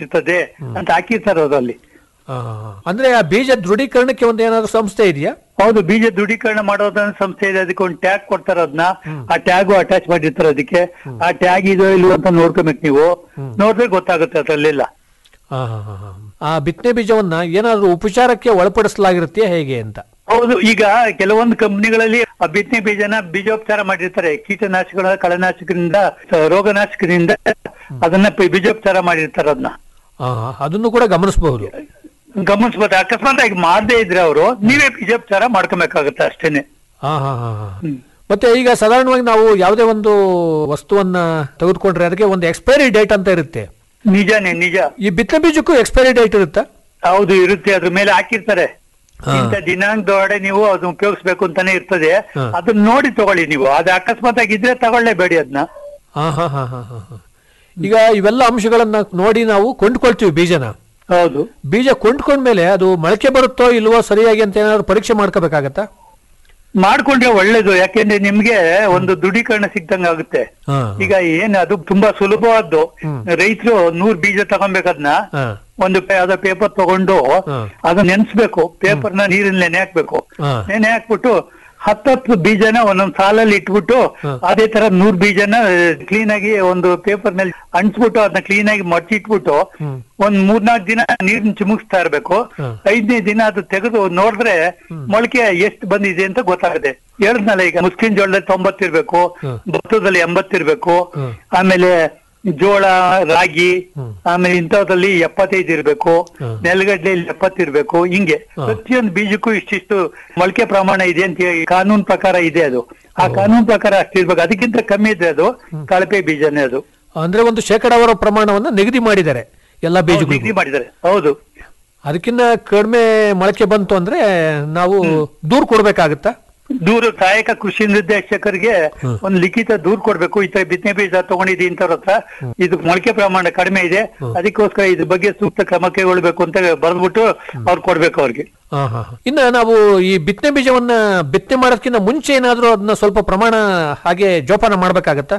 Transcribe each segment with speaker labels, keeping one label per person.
Speaker 1: Percent ಇರ್ತದೆ ಅಂತ ಹಾಕಿರ್ತಾರೆ ಅದರಲ್ಲಿ
Speaker 2: ಆ, ಅಂದ್ರೆ ಆ ಬೀಜ ದೃಢೀಕರಣಕ್ಕೆ ಒಂದು ಏನಾದ್ರು ಸಂಸ್ಥೆ ಇದೆಯಾ
Speaker 1: ಹೌದು ಬೀಜ ದೃಢೀಕರಣ ಮಾಡೋದನ್ನ ಸಂಸ್ಥೆ ಇದೆ ಅದಕ್ಕೆ ಒಂದು ಟ್ಯಾಗ್ ಕೊಡ್ತಾರೆ ಅದನ್ನ ಆ ಟ್ಯಾಗು ಅಟ್ಯಾಚ್ ಮಾಡಿರ್ತಾರೆ ಅದಕ್ಕೆ ಆ ಟ್ಯಾಗ್ ಇದೋ ಇಲ್ವೋ ಅಂತ ನೋಡ್ಕೊಬೇಕು ನೀವು ನೋಡಿದ್ರೆ ಗೊತ್ತಾಗುತ್ತೆ ಅದ್ರಲ್ಲೆಲ್ಲ
Speaker 2: ಆ, ಆ, ಆ, ಆ. ಆ ಬಿತ್ತನೆ ಬೀಜವನ್ನ ಏನಾದ್ರು ಉಪಚಾರಕ್ಕೆ ಒಳಪಡಿಸಲಾಗಿರುತ್ತೆ ಹೇಗೆ ಅಂತ
Speaker 1: ಹೌದು ಈಗ ಕೆಲವೊಂದು ಕಂಪನಿಗಳಲ್ಲಿ ಆ ಬಿತ್ತನೆ ಬೀಜನ ಬೀಜೋಪಚಾರ ಮಾಡಿರ್ತಾರೆ ಕೀಟನಾಶಕಗಳ ಕಳೆನಾಶಕದಿಂದ ಸ- ರೋಗನಾಶಕದಿಂದ ಅದನ್ನ ಪಿ- ಬೀಜೋಪಚಾರ ಮಾಡಿರ್ತಾರೆ ಅದನ್ನ
Speaker 2: ಆ, ಅದನ್ನು ಕೂಡ ಗಮನಿಸಬಹುದು
Speaker 1: ಗಮನಿಸ್ಬೋದು ಅಕಸ್ಮಾತ್ ಆಗಿ ಮಾಡದೇ ಇದ್ರೆ ಅವರು ನೀವೇ ಬೀಜೋಪಚಾರ ಮಾಡ್ಕೊಬೇಕಾಗತ್ತೆ ಅಷ್ಟೇನೆ
Speaker 2: ಹಾ ಹಾ ಹಾ ಹಾ. ಮತ್ತೆ ಈಗ ಸಾಧಾರಣವಾಗಿ ನಾವು ಯಾವುದೇ ಒಂದು ವಸ್ತುವನ್ನ ತೆಗೆದುಕೊಂಡ್ರೆ ಅದಕ್ಕೆ ಒಂದು ಎಕ್ಸ್ಪೈರಿ ಡೇಟ್ ಅಂತ ಇರುತ್ತೆ
Speaker 1: ನಿಜಾನೇ ನಿಜ
Speaker 2: ಈ ಬಿತ್ತನೆ ಬೀಜಕ್ಕೂ ಎಕ್ಸ್ಪೈರಿ ಡೇಟ್ ಇರುತ್ತಾ
Speaker 1: ಹೌದು ಇರುತ್ತೆ ಅದ್ರ ಮೇಲೆ ಹಾಕಿರ್ತಾರೆ
Speaker 2: ಹಾ.
Speaker 1: ಇಂಥ ದಿನಾಂಕದೊಳಗೆ ನೀವು ಅದನ್ನ ಉಪಯೋಗಿಸ್ಬೇಕು ಅಂತಾನೆ ಇರ್ತದೆ
Speaker 2: ಹಾ.
Speaker 1: ಅದನ್ನ ನೋಡಿ ತಗೊಳ್ಳಿ ನೀವು ಅದು ಅಕಸ್ಮಾತ್ ಆಗಿದ್ರೆ ತಗೊಳ್ಳೇಬೇಡಿ ಅದನ್ನ
Speaker 2: ಹಾ ಹಾ ಹಾ ಹಾ ಹಾ ಹಾ. ಈಗ ಇವೆಲ್ಲ ಅಂಶಗಳನ್ನ ನೋಡಿ ನಾವು ಕೊಂಡ್ಕೊಳ್ತೀವಿ ಬೀಜನ
Speaker 1: ಹೌದು
Speaker 2: ಬೀಜ ಕೊಂಡ್ಕೊಂಡ್ಮೇಲೆ ಅದು ಮೊಳಕೆ ಬರುತ್ತೋ ಇಲ್ವೋ ಸರಿಯಾಗಿ ಅಂತ ಏನಾದ್ರು ಪರೀಕ್ಷೆ ಮಾಡ್ಕೋಬೇಕಾಗತ್ತಾ
Speaker 1: ಮಾಡ್ಕೊಂಡ್ರೆ ಒಳ್ಳೇದು ಯಾಕೆಂದ್ರೆ ನಿಮ್ಗೆ ಒಂದು ದೃಢೀಕರಣ ಸಿಗ್ದಂಗ ಆಗುತ್ತೆ
Speaker 2: ಹಾ
Speaker 1: ಈಗ ಏನ್ ಅದು ತುಂಬಾ ಸುಲಭವಾದ್ದು ರೈತರು ನೂರ್ ಬೀಜ ತಗೊಬೇಕದ್ನ
Speaker 2: ಹಾ
Speaker 1: ಒಂದು ಪೇ- ಯಾವ್ದೋ ಪೇಪರ್ ತಗೊಂಡು
Speaker 2: ಹಾ.
Speaker 1: ಅದನ್ನ ನೆನ್ಸ್ಬೇಕು ಪೇಪರ್ ನ ನೀರಿನ ನೆನೆ ಹಾಕ್ಬೇಕು
Speaker 2: ಹಾ.
Speaker 1: ನೆನೆ ಹಾಕ್ಬಿಟ್ಟು ಹತ್ತತ್ತು ಬೀಜನ ಒಂದೊಂದ್ ಸಾಲಲ್ಲಿ ಇಟ್ಬಿಟ್ಟು
Speaker 2: ಹಾ.
Speaker 1: ಅದೇ ತರ ನೂರ್ ಬೀಜನ ಕ್ಲೀನ್ ಆಗಿ ಒಂದು ಪೇಪರ್ ನಲ್ಲಿ ಅಂಟಿಸ್ಬಿಟ್ಟು ಅದನ್ನ ಕ್ಲೀನ್ ಆಗಿ ಮಡ್ಚಿ ಇಟ್ಬಿಟ್ಟು
Speaker 2: ಹ್ಮ್.
Speaker 1: ಒಂದ್ ಮೂರ್ನಾಲ್ಕು ದಿನ ನೀರ್ನ ಚಿಮುಕ್ಸ್ತಾ ಇರ್ಬೇಕು
Speaker 2: ಹಾ.
Speaker 1: ಐದನೇ ದಿನ ಅದು ತೆಗೆದು ನೋಡಿದ್ರೆ ಮೊಳಕೆ ಎಷ್ಟು ಬಂದಿದೆ ಅಂತ ಗೊತ್ತಾಗುತ್ತೆ ಹೇಳಿದ್ನಲ್ಲ ಈಗ ಮುಸ್ಕಿನ್ ಜೋಳದಲ್ಲಿ ತೊಂಬತ್ತಿರ್ಬೇಕು
Speaker 2: ಹಾ.
Speaker 1: ಭತ್ತದಲ್ಲಿ ಎಂಬತ್ತಿರ್ಬೇಕು
Speaker 2: ಹಾ.
Speaker 1: ಆಮೇಲೆ ಜೋಳ ರಾಗಿ
Speaker 2: ಹ್ಮ್.
Speaker 1: ಆಮೇಲೆ ಇಂಥದ್ರಲ್ಲಿ ಎಪ್ಪತ್ತೈದು ಇರ್ಬೇಕು
Speaker 2: ಹಾ.
Speaker 1: ನೆಲಗಡ್ಲೆಯಲ್ಲಿ ಎಪ್ಪತ್ತಿರ್ಬೇಕು ಹಿಂಗೆ
Speaker 2: ಹಾ.
Speaker 1: ಪ್ರತಿಯೊಂದು ಬೀಜಕ್ಕೂ ಇಷ್ಟಿಷ್ಟು ಮೊಳಕೆ ಪ್ರಮಾಣ ಇದೆ ಅಂತ ಹೇಳಿ ಕಾನೂನು ಪ್ರಕಾರ ಇದೆ ಅದು ಆ ಕಾನೂನು ಪ್ರಕಾರ ಅಷ್ಟಿರ್ಬೇಕು ಅದಕ್ಕಿಂತ ಕಮ್ಮಿ ಇದ್ರೆ ಅದು ಕಳಪೆ ಬೀಜನೇ ಅದು
Speaker 2: ಅಂದ್ರೆ ಒಂದು ಶೇಕಡಾವಾರು ಪ್ರಮಾಣವನ್ನ ನಿಗದಿ ಮಾಡಿದ್ದಾರೆ ಎಲ್ಲ
Speaker 1: ಡಿಗ್ರಿ
Speaker 2: ಬೀಜಗಳು
Speaker 1: ಮಾಡಿದ್ದಾರೆ ಹೌದು
Speaker 2: ಅದಕ್ಕಿಂತ ಕಡಿಮೆ ಮೊಳಕೆ ಬಂತು ಅಂದ್ರೆ ನಾವು ದೂರ್ ಕೊಡ್ಬೇಕಾಗತ್ತಾ
Speaker 1: ದೂರ ಕಾಯಕ ಕೃಷಿ ನಿರ್ದೇಶಕರಿಗೆ
Speaker 2: ಹ್ಮ್.
Speaker 1: ಒಂದು ಲಿಖಿತ ದೂರ್ ಕೊಡ್ಬೇಕು ಈ ತರ ಬಿತ್ತನೆ ಬೀಜ ತಗೊಂಡಿದ್ದೀನಿ ಇಂಥವ್ರ ಹತ್ರ ಇದು ಮೊಳಕೆ ಪ್ರಮಾಣ ಕಡಿಮೆ ಇದೆ ಅದಕ್ಕೋಸ್ಕರ ಇದ್ರ ಬಗ್ಗೆ ಸೂಕ್ತ ಕ್ರಮ ಕೈಗೊಳ್ಬೇಕು ಅಂತ ಬರ್ದ್ಬಿಟ್ಟು ಅವ್ರು ಕೊಡ್ಬೇಕು ಅವ್ರಿಗೆ
Speaker 2: ಹಾ ಹಾ ಹಾ. ಇನ್ನ ನಾವು ಈ ಬಿತ್ತನೆ ಬೀಜವನ್ನ ಬಿತ್ತನೆ ಮಾಡೋದಕ್ಕಿಂತ ಮುಂಚೆ ಏನಾದ್ರೂ ಅದನ್ನ ಸ್ವಲ್ಪ ಪ್ರಮಾಣ ಹಾಗೆ ಜೋಪಾನ ಮಾಡ್ಬೇಕಾಗತ್ತಾ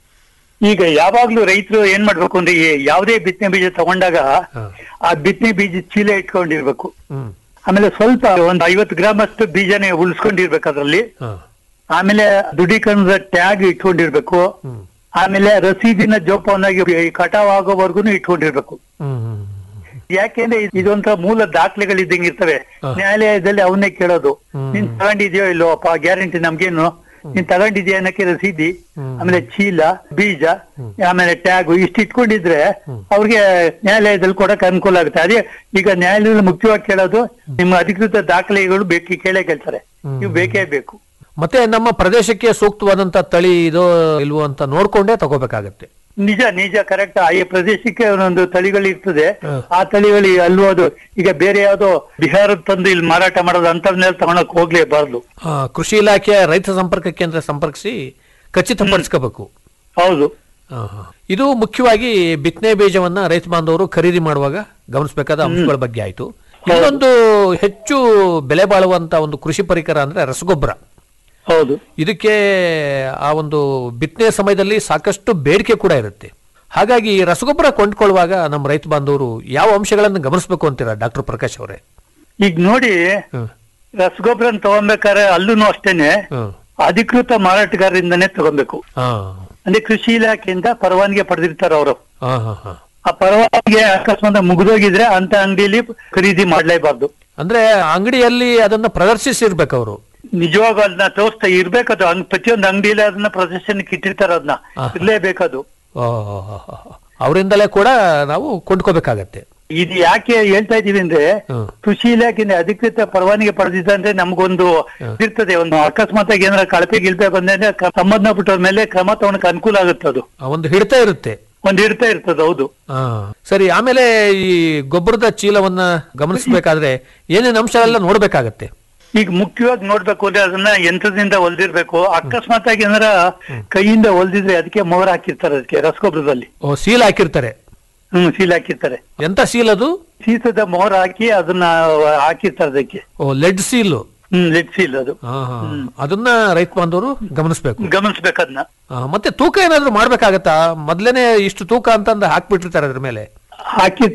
Speaker 1: ಈಗ ಯಾವಾಗ್ಲೂ ರೈತರು ಏನ್ ಮಾಡ್ಬೇಕು ಅಂದ್ರೆ ಈ ಯಾವುದೇ ಬಿತ್ತನೆ ಬೀಜ ತಗೊಂಡಾಗ
Speaker 2: ಹಾ.
Speaker 1: ಆ ಬಿತ್ತನೆ ಬೀಜ ಚೀಲ ಇಟ್ಕೊಂಡಿರ್ಬೇಕು
Speaker 2: ಹ್ಮ್
Speaker 1: ಆಮೇಲೆ ಸ್ವಲ್ಪ ಒಂದ್ ಐವತ್ತು ಗ್ರಾಮ್ ಅಷ್ಟು ಬೀಜನೇ ಉಳಿಸ್ಕೊಂಡಿರ್ಬೇಕು ಅದ್ರಲ್ಲಿ
Speaker 2: ಹಾ
Speaker 1: ಆಮೇಲೆ ದೃಢೀಕರಣದ ಟ್ಯಾಗ್ ಇಟ್ಕೊಂಡಿರ್ಬೇಕು
Speaker 2: ಹ್ಮ್
Speaker 1: ಆಮೇಲೆ ರಸೀದಿನ ಜೋಪಾನಾಗಿ ಈ ಕಟಾವ್ ಆಗೋವರೆಗೂ ಇಟ್ಕೊಂಡಿರ್ಬೇಕು
Speaker 2: ಹ್ಮ್ ಹ್ಮ್
Speaker 1: ಯಾಕೆಂದ್ರೆ ಇದ್- ಇದೊಂಥರ ಮೂಲ ದಾಖಲೆಗಳಿದ್ದಂಗೆ ಇರ್ತವೆ
Speaker 2: ಹಾ.
Speaker 1: ನ್ಯಾಯಾಲಯದಲ್ಲಿ ಅವನ್ನೇ ಕೇಳೋದು
Speaker 2: ಹ್ಮ್.
Speaker 1: ನೀನ್ ತಗೊಂಡಿದ್ಯೋ ಇಲ್ಲೋಪ್ಪ ಗ್ಯಾರಂಟಿ ನಮ್ಗೇನು ನೀನ್ ತಗೊಂಡಿದ್ಯಾ ಅನ್ನಕ್ಕೆ ರಸೀದಿ
Speaker 2: ಹ್ಮ್.
Speaker 1: ಆಮೇಲೆ ಚೀಲ ಬೀಜ ಆಮೇಲೆ ಟ್ಯಾಗ್ ಇಷ್ಟು ಇಟ್ಕೊಂಡಿದ್ರೆ ಅವ್ರಿಗೆ ನ್ಯಾಯಾಲಯದಲ್ಲಿ ಕೊಡಕ್ ಅನುಕೂಲ ಆಗುತ್ತೆ ಅದೇ ಈಗ ನ್ಯಾಯಾಲಯದಲ್ಲಿ ಮುಖ್ಯವಾಗಿ ಕೇಳೋದು ನಿಮ್ಮ ಅಧಿಕೃತ ದಾಖಲೆಗಳು ಬೇಕು ಕೇಳೇ ಕೇಳ್ತಾರೆ
Speaker 2: ಹ್ಮ್.
Speaker 1: ಇವು ಬೇಕೇ ಬೇಕು
Speaker 2: ಮತ್ತೆ ನಮ್ಮ ಪ್ರದೇಶಕ್ಕೆ ಸೂಕ್ತವಾದಂತ ತಳಿ ಇದೋ ಇಲ್ವೋ ಅಂತ ನೋಡ್ಕೊಂಡೇ ತಗೋಬೇಕಾಗತ್ತೆ
Speaker 1: ನಿಜ ನಿಜ ಕರೆಕ್ಟ್ ಆಯಾ ಪ್ರದೇಶಕ್ಕೆ ಒಂದೊಂದು ತಳಿಗಳು ಇರ್ತದೆ
Speaker 2: ಹ.
Speaker 1: ಆ ತಳಿಗಳು ಅಲ್ವೋ ಅದು ಈಗ ಬೇರೆ ಯಾವ್ದೋ ಬಿಹಾರದ ತಂದು ಇಲ್ಲಿ ಮಾರಾಟ ಮಾಡೋದು ಅಂತವ್ನೆಲ್ಲ ತಗೊಳಕ್ ಹೋಗ್ಲೇಬಾರ್ದು
Speaker 2: ಆ, ಕೃಷಿ ಇಲಾಖೆಯ ರೈತ ಸಂಪರ್ಕ ಕೇಂದ್ರ ಸಂಪರ್ಕಿಸಿ ಖಚಿತಪಡಿಸ್ಕೋಬೇಕು
Speaker 1: ಹೌದು
Speaker 2: ಆ, ಹಾ. ಇದು ಮುಖ್ಯವಾಗಿ ಬಿತ್ತನೆ ಬೀಜವನ್ನ ರೈತ ಬಾಂಧವರು ಖರೀದಿ ಮಾಡುವಾಗ ಗಮನಿಸಬೇಕಾದ ಅಂಶಗಳ ಬಗ್ಗೆ ಆಯ್ತು ಇನ್ನೊಂದು ಹೆಚ್ಚು ಬೆಲೆ ಬಾಳುವಂತ ಒಂದು ಕೃಷಿ ಪರಿಕರ ಅಂದ್ರೆ ರಸಗೊಬ್ಬರ
Speaker 1: ಹೌದು
Speaker 2: ಇದಕ್ಕೆ ಆ ಒಂದು ಬಿತ್ತನೆ ಸಮಯದಲ್ಲಿ ಸಾಕಷ್ಟು ಬೇಡಿಕೆ ಕೂಡ ಇರುತ್ತೆ ಹಾಗಾಗಿ ಈ ರಸಗೊಬ್ಬರ ಕೊಂಡ್ಕೊಳ್ಳುವಾಗ ನಮ್ಮ ರೈತ ಬಾಂಧವರು ಯಾವ ಅಂಶಗಳನ್ನು ಗಮನಿಸಬೇಕು ಅಂತೀರಾ ಡಾಕ್ಟರ್ ಪ್ರಕಾಶ್ ಅವರೇ
Speaker 1: ಈಗ ನೋಡಿ
Speaker 2: ಹ್ಮ್
Speaker 1: ರಸಗೊಬ್ಬರ ತಗೊಬೇಕಾದ್ರೆ ಅಲ್ಲೂ ಅಷ್ಟೇನೆ
Speaker 2: ಹ್ಮ್
Speaker 1: ಅಧಿಕೃತ ಮಾರಾಟಗಾರರಿಂದನೇ ತಗೊಬೇಕು
Speaker 2: ಹಾ
Speaker 1: ಅಂದ್ರೆ ಕೃಷಿ ಇಲಾಖೆಯಿಂದ ಪರವಾನಗಿ ಪಡೆದಿರ್ತಾರ ಅವರು
Speaker 2: ಹಾ ಹಾ ಹಾ
Speaker 1: ಆ ಪರವಾನಗಿ ಅಕಸ್ಮಾತ್ ಮುಗಿದೋಗಿದ್ರೆ ಅಂತ ಅಂಗಡಿಯಲ್ಲಿ ಖರೀದಿ ಮಾಡ್ಲೇಬಾರ್ದು
Speaker 2: ಅಂದ್ರೆ ಅಂಗಡಿಯಲ್ಲಿ ಅದನ್ನ ಪ್ರದರ್ಶಿಸಿರ್ಬೇಕು ಅವರು
Speaker 1: ನಿಜವಾಗ ಅದನ್ನ ತೋರಿಸ್ತಾ ಇರ್ಬೇಕದು ಹಂಗ್ ಪ್ರತಿಯೊಂದು ಅಂಗಡಿಯಲ್ಲಿ ಅದನ್ನ ಪ್ರದರ್ಶನಕ್ಕೆ ಇಟ್ಟಿರ್ತಾರ ಅದನ್ನ
Speaker 2: ಆಹಾ.
Speaker 1: ಇರ್ಲೇಬೇಕದು
Speaker 2: ಅವರಿಂದಲೇ ಕೂಡ ನಾವು ಕೊಂಡ್ಕೋಬೇಕಾಗತ್ತೆ
Speaker 1: ಇದು ಯಾಕೆ ಹೇಳ್ತಾ ಇದೀವಿ ಅಂದ್ರೆ
Speaker 2: ಹ್ಮ್.
Speaker 1: ಕೃಷಿ ಇಲಾಖೆಯಿಂದ ಅಧಿಕೃತ ಪರವಾನಗಿ ಪಡೆದಿದ್ದಂದ್ರೆ ನಮಗೊಂದು ಇರ್ತದೆ ಒಂದು ಅಕಸ್ಮಾತ್ ಆಗಿ ಏನಾರ ಕಳಪೆ ಗಿಲ್ಪೆ ಬಂದ್ರೆ ಕ- ಸಂಬಂಧಪಟ್ಟವ್ರ ಮೇಲೆ ಕ್ರಮ ತಗೊಳಕ್ ಅನುಕೂಲ ಆಗುತ್ತೆ ಅದು
Speaker 2: ಆ ಒಂದು ಹಿಡಿತ ಇರುತ್ತೆ
Speaker 1: ಒಂದ್ ಇರ್ತಾ ಇರ್ತದೆ ಹೌದು
Speaker 2: ಆ, ಸರಿ ಆಮೇಲೆ ಈ ಗೊಬ್ಬರದ ಚೀಲವನ್ನ ಗಮನಿಸಬೇಕಾದ್ರೆ ಏನೇನು ಅಂಶ ಎಲ್ಲ ನೋಡ್ಬೇಕಾಗತ್ತೆ
Speaker 1: ಈಗ ಮುಖ್ಯವಾಗಿ ನೋಡ್ಬೇಕು ಅಂದ್ರೆ ಅದನ್ನ ಯಂತ್ರದಿಂದ ಹೊಲ್ದಿರ್ಬೇಕು ಅಕಸ್ಮಾತ್ ಆಗಿ ಏನಾರ ಕೈಯಿಂದ ಹೊಲ್ದಿದ್ರೆ ಅದಕ್ಕೆ ಮೊಹರ್ ಹಾಕಿರ್ತಾರೆ ಅದಕ್ಕೆ ರಸಗೊಬ್ಬರದಲ್ಲಿ
Speaker 2: ಓ ಸೀಲ್ ಹಾಕಿರ್ತಾರೆ
Speaker 1: ಹ್ಮ್ ಸೀಲ್ ಹಾಕಿರ್ತಾರೆ
Speaker 2: ಎಂತ ಸೀಲ್ ಅದು
Speaker 1: ಸೀಸದ ಮೊಹರ್ ಹಾಕಿ ಅದನ್ನ ಹಾಕಿರ್ತಾರೆ ಅದಕ್ಕೆ
Speaker 2: ಓ lead seal
Speaker 1: hmm lead seal ಅದು
Speaker 2: ಆ, ಹಾ. ಅದನ್ನ ರೈತ ಬಾಂಧವರು ಗಮನಿಸಬೇಕು
Speaker 1: ಗಮನಿಸ್ಬೇಕದ್ನ
Speaker 2: ಮತ್ತೆ ತೂಕ ಏನಾದ್ರು ಮಾಡ್ಬೇಕಾಗತ್ತಾ ಮೊದ್ಲೇನೆ ಇಷ್ಟು ತೂಕ ಅಂತಂದು ಹಾಕ್ಬಿಟ್ಟಿರ್ತಾರೆ ಅದ್ರ ಮೇಲೆ
Speaker 1: ಹಾಕಿ